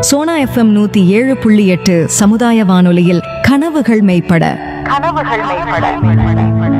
Sona FM நூத்தி ஏழு புள்ளி எட்டு சமுதாய வானொலியில் கனவுகள் மெய்ப்பட கனவுகள் மேம்பட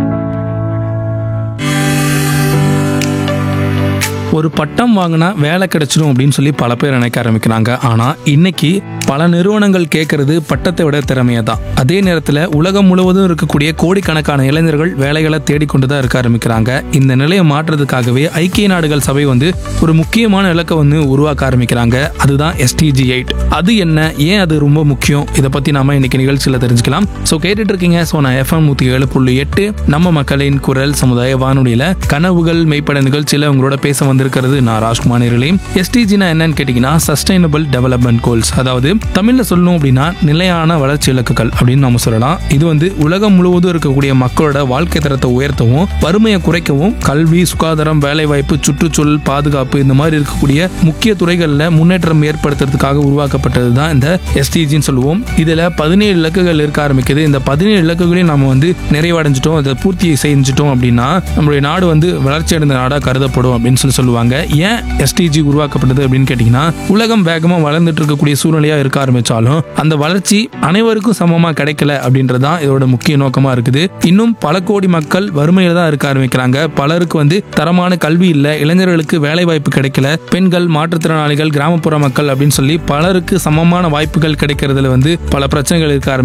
ஒரு பட்டம் வாங்கினா வேலை கிடைச்சிடும் அப்படின்னு சொல்லி பல பேர் நினைக்க ஆரம்பிக்கிறாங்க ஆனால் இன்னைக்கு பல நிறுவனங்கள் கேட்கறது பட்டத்தை விட திறமையை தான் அதே நேரத்தில் உலகம் முழுவதும் இருக்கக்கூடிய கோடிக்கணக்கான இளைஞர்கள் வேலைகளை தேடிக்கொண்டு தான் இருக்க ஆரம்பிக்கிறாங்க இந்த நிலையை மாற்றுறதுக்காகவே ஐக்கிய நாடுகள் சபை வந்து ஒரு முக்கியமான இலக்கை வந்து உருவாக்க ஆரம்பிக்கிறாங்க அதுதான் எஸ்டிஜி எயிட் அது என்ன ஏன் அது ரொம்ப முக்கியம் இதை பற்றி நாம இன்னைக்கு நிகழ்ச்சியில் தெரிஞ்சுக்கலாம் ஸோ கேட்டுட்டு இருக்கீங்க ஸோ நான் எஃப்எம் நூற்றி ஏழு புள்ளி எட்டு நம்ம மக்களின் குரல் சமுதாய வானொலியில் கனவுகள் மெய்ப்பட நிகழ்ச்சியில் உங்களோட பேச வந்திருக்கிறது நான் ராஜ்குமார் நேரிலே எஸ்டிஜினா என்னன்னு கேட்டிங்கன்னா சஸ்டைனபிள் டெவலப்மெண்ட் கோல்ஸ் அதாவது தமிழில் சொல்லணும் அப்படின்னா நிலையான வளர்ச்சி இலக்குகள் அப்படின்னு நம்ம சொல்லலாம் இது வந்து உலகம் முழுவதும் இருக்கக்கூடிய மக்களோட வாழ்க்கை தரத்தை உயர்த்தவும் வறுமையை குறைக்கவும் கல்வி சுகாதாரம் வேலைவாய்ப்பு சுற்றுச்சூழல் பாதுகாப்பு இந்த மாதிரி இருக்கக்கூடிய முக்கிய துறைகளில் முன்னேற்றம் ஏற்படுத்துறதுக்காக உருவாக்கப்பட்டது தான் இந்த எஸ்டிஜின்னு சொல்லுவோம் இதில் பதினேழு இலக்குகள் இருக்க ஆரம்பிக்குது இந்த பதினேழு இலக்குகளையும் நம்ம வந்து நிறைவடைஞ்சிட்டோம் அதை பூர்த்தி செஞ்சுட்டோம் அப்படின்னா நம்மளுடைய நாடு வந்து வளர்ச்சி அடைந்த நாடாக கருதப்படும் அப்படின்னு சொல்லி சொல்லுவாங்க ஏன் எஸ்டிஜி உருவாக்கப்பட்டது அப்படின்னு கேட்டிங்கன்னா உலகம் வேகமாக வளர்ந்துட்டு இருக்கக்கூடிய சூழ்நிலையாக இருக்க ஆரம்பிச்சாலும் அந்த வளர்ச்சி அனைவருக்கும் சமமாக கிடைக்கல அப்படின்றதான் இதோட முக்கிய நோக்கமாக இருக்குது இன்னும் பல கோடி மக்கள் வறுமையில தான் இருக்க ஆரம்பிக்கிறாங்க பலருக்கு வந்து தரமான கல்வி இல்லை இளைஞர்களுக்கு வேலை வாய்ப்பு கிடைக்கல பெண்கள் மாற்றுத்திறனாளிகள் கிராமப்புற மக்கள் அப்படின்னு சொல்லி பலருக்கு சமமான வாய்ப்புகள் கிடைக்கிறதுல வந்து பல பிரச்சனைகள் இருக்க ஆரம்பிக்குது